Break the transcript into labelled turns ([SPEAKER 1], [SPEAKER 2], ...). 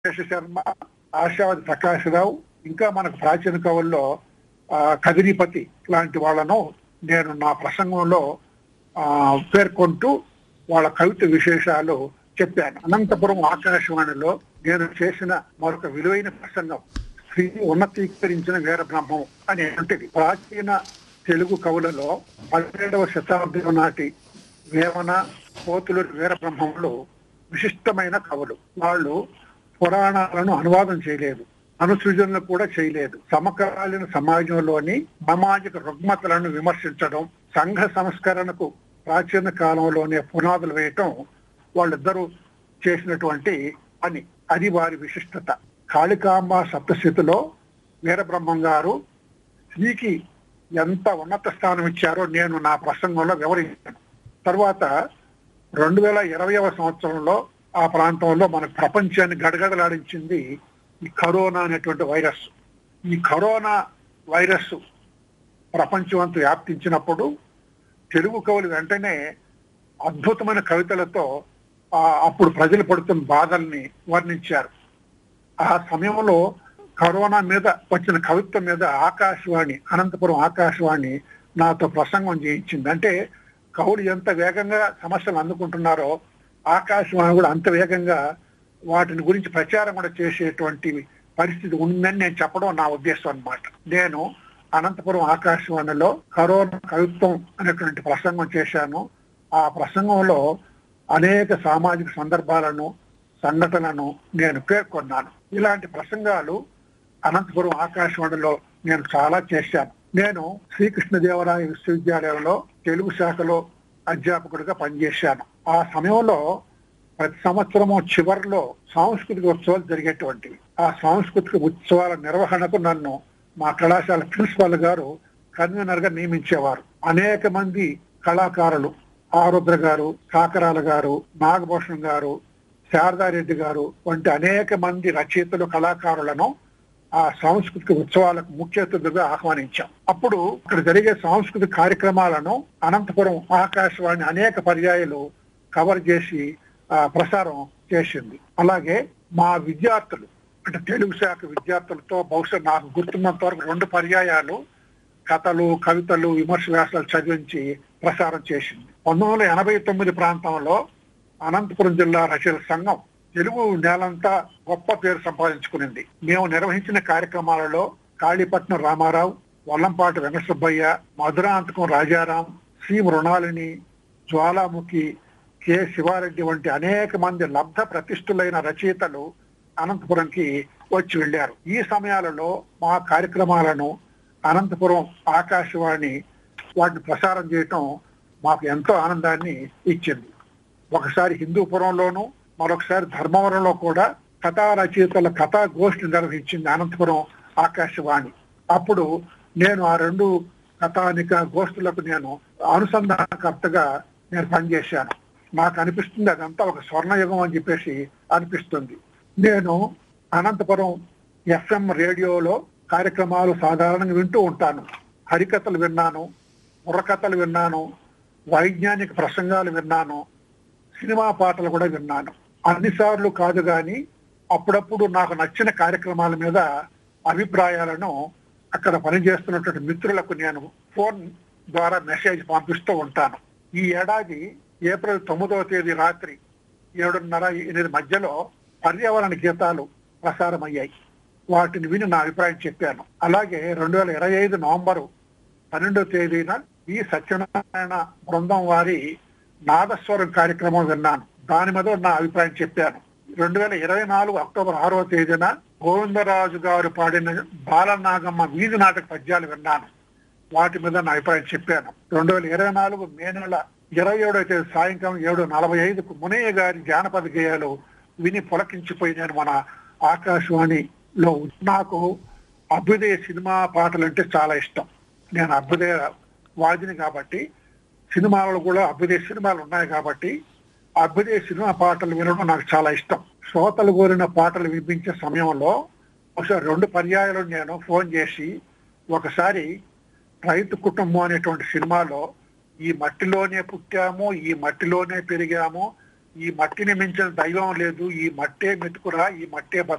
[SPEAKER 1] శేష శర్మ ఆశావతి ప్రకాశరావు ఇంకా మనకు ప్రాచీన కవుల్లో ఆ, కదిరిపతి లాంటి వాళ్ళను నేను నా ప్రసంగంలో ఆ, పేర్కొంటూ వాళ్ళ కవిత విశేషాలు చెప్పాను అనంతపురం ఆకాశవాణిలో నేను చేసిన మరొక విలువైన ప్రసంగం శ్రీ ఉన్నతీకరించిన వీర బ్రహ్మం అనేటువంటిది ప్రాచీన తెలుగు కవులలో పదిహేడవ శతాబ్దం నాటి వేమన పోతులు వీర బ్రహ్మములు విశిష్టమైన కవులు వాళ్ళు పురాణాలను అనువాదం చేయలేదు అనుసృజనలు కూడా చేయలేదు సమకాలీన సమాజంలోని సామాజిక రుగ్మతలను విమర్శించడం సంఘ సంస్కరణకు ప్రాచీన కాలంలోనే పునాదులు వేయటం వాళ్ళిద్దరూ చేసినటువంటి పని అది వారి విశిష్టత కాళికాంబ సప్తశతిలో వీరబ్రహ్మం గారు స్త్రీకి ఎంత ఉన్నత స్థానం ఇచ్చారో నేను నా ప్రసంగంలో వివరించాను తర్వాత రెండు వేల ఇరవైవ సంవత్సరంలో ఆ ప్రాంతంలో మన ప్రపంచాన్ని గడగడలాడించింది ఈ కరోనా అనేటువంటి వైరస్ ఈ కరోనా వైరస్ ప్రపంచం అంతా వ్యాప్తించినప్పుడు తెలుగు కవులు వెంటనే అద్భుతమైన కవితలతో ఆ అప్పుడు ప్రజలు పడుతున్న బాధల్ని వర్ణించారు ఆ సమయంలో కరోనా మీద వచ్చిన కవిత్వం మీద ఆకాశవాణి అనంతపురం ఆకాశవాణి నాతో ప్రసంగం చేయించింది అంటే కవులు ఎంత వేగంగా సమస్యలు అందుకుంటున్నారో ఆకాశవాణి కూడా అంత వేగంగా వాటిని గురించి ప్రచారం కూడా చేసేటువంటి పరిస్థితి ఉందని నేను చెప్పడం నా ఉద్దేశం అన్నమాట నేను అనంతపురం ఆకాశవాణిలో కరోనా కవిత్వం అనేటువంటి ప్రసంగం చేశాను ఆ ప్రసంగంలో అనేక సామాజిక సందర్భాలను సంఘటనలను నేను పేర్కొన్నాను ఇలాంటి ప్రసంగాలు అనంతపురం ఆకాశవాణిలో నేను చాలా చేశాను నేను శ్రీకృష్ణదేవరాయ విశ్వవిద్యాలయంలో తెలుగు శాఖలో అధ్యాపకుడిగా పనిచేశాను ఆ సమయంలో ప్రతి సంవత్సరము చివరిలో సాంస్కృతిక ఉత్సవాలు జరిగేటువంటివి ఆ సాంస్కృతిక ఉత్సవాల నిర్వహణకు నన్ను మా కళాశాల ప్రిన్సిపాల్ గారు కన్వీనర్ గా నియమించేవారు అనేక మంది కళాకారులు ఆరుద్ర గారు కాకరాల గారు నాగభూషణ్ గారు శారదారెడ్డి గారు వంటి అనేక మంది రచయితలు కళాకారులను ఆ సాంస్కృతిక ఉత్సవాలకు ముఖ్య అతిథులుగా ఆహ్వానించాం అప్పుడు ఇక్కడ జరిగే సాంస్కృతిక కార్యక్రమాలను అనంతపురం ఆకాశవాణి అనేక పర్యాయాలు కవర్ చేసి ఆ, ప్రసారం చేసింది అలాగే మా విద్యార్థులు అంటే తెలుగు శాఖ విద్యార్థులతో బహుశా నాకు గుర్తున్నంత వరకు రెండు పర్యాయాలు కథలు కవితలు విమర్శ వ్యాసాలు చదివించి ప్రసారం చేసింది పంతొమ్మిది వందల ఎనభై తొమ్మిది ప్రాంతంలో అనంతపురం జిల్లా రచయిత సంఘం తెలుగు నేలంతా గొప్ప పేరు సంపాదించుకునింది మేము నిర్వహించిన కార్యక్రమాలలో కాళీపట్నం రామారావు వల్లంపాటి వెంకటసుబ్బయ్య మధురాంతకం రాజారాం సి మృణాలిని జ్వాలాముఖి కె శివారెడ్డి వంటి అనేక మంది లబ్ధ ప్రతిష్ఠులైన రచయితలు అనంతపురంకి వచ్చి వెళ్ళారు ఈ సమయాలలో మా కార్యక్రమాలను అనంతపురం ఆకాశవాణి వాటిని ప్రసారం చేయటం మాకు ఎంతో ఆనందాన్ని ఇచ్చింది ఒకసారి హిందూపురంలోను మరొకసారి ధర్మవరంలో కూడా కథా రచయితల కథా గోష్ఠి నిర్వహించింది అనంతపురం ఆకాశవాణి అప్పుడు నేను ఆ రెండు కథానిక గోష్ఠులకు నేను అనుసంధానకర్తగా నేను పనిచేశాను నాకు అనిపిస్తుంది అదంతా ఒక స్వర్ణయుగం అని చెప్పేసి అనిపిస్తుంది నేను అనంతపురం ఎఫ్ఎం రేడియోలో కార్యక్రమాలు సాధారణంగా వింటూ ఉంటాను హరికథలు విన్నాను బుర్రకథలు విన్నాను వైజ్ఞానిక ప్రసంగాలు విన్నాను సినిమా పాటలు కూడా విన్నాను అన్నిసార్లు కాదు గాని అప్పుడప్పుడు నాకు నచ్చిన కార్యక్రమాల మీద అభిప్రాయాలను అక్కడ పనిచేస్తున్నటువంటి మిత్రులకు నేను ఫోన్ ద్వారా మెసేజ్ పంపిస్తూ ఉంటాను ఈ ఏడాది ఏప్రిల్ తొమ్మిదవ తేదీ రాత్రి ఏడున్నర ఎనిమిది మధ్యలో పర్యావరణ గీతాలు ప్రసారమయ్యాయి వాటిని విని నా అభిప్రాయం చెప్పాను అలాగే రెండు వేల ఇరవై ఐదు నవంబరు పన్నెండవ తేదీన ఈ సత్యనారాయణ బృందం వారి నాదస్వరం కార్యక్రమం విన్నాను దాని మీద నా అభిప్రాయం చెప్పాను రెండు వేల ఇరవై నాలుగు అక్టోబర్ ఆరవ తేదీన గోవిందరాజు గారు పాడిన బాలనాగమ్మ వీధి నాటక పద్యాలు విన్నాను వాటి మీద నా అభిప్రాయం చెప్పాను రెండు వేల ఇరవై నాలుగు మే నెల ఇరవై ఏడవ తేదీ సాయంకాలం ఏడు నలభై ఐదుకు మునయ్య గారి జానపద గేయాలు విని పులకించిపోయి నేను మన ఆకాశవాణిలో నాకు అభ్యుదయ సినిమా పాటలు అంటే చాలా ఇష్టం నేను అభ్యుదయ వాదిని కాబట్టి సినిమాలలో కూడా అభ్యుదయ సినిమాలు ఉన్నాయి కాబట్టి అభ్యుదయ సినిమా పాటలు వినడం నాకు చాలా ఇష్టం శ్రోతలు కోరిన పాటలు వినిపించే సమయంలో ఒకసారి రెండు పర్యాయాలు నేను ఫోన్ చేసి ఒకసారి రైతు కుటుంబం అనేటువంటి సినిమాలో ఈ మట్టిలోనే పుట్టాము ఈ మట్టిలోనే పెరిగాము ఈ మట్టిని మించిన దైవం లేదు ఈ మట్టే మెతుకురా ఈ మట్టే బతుకు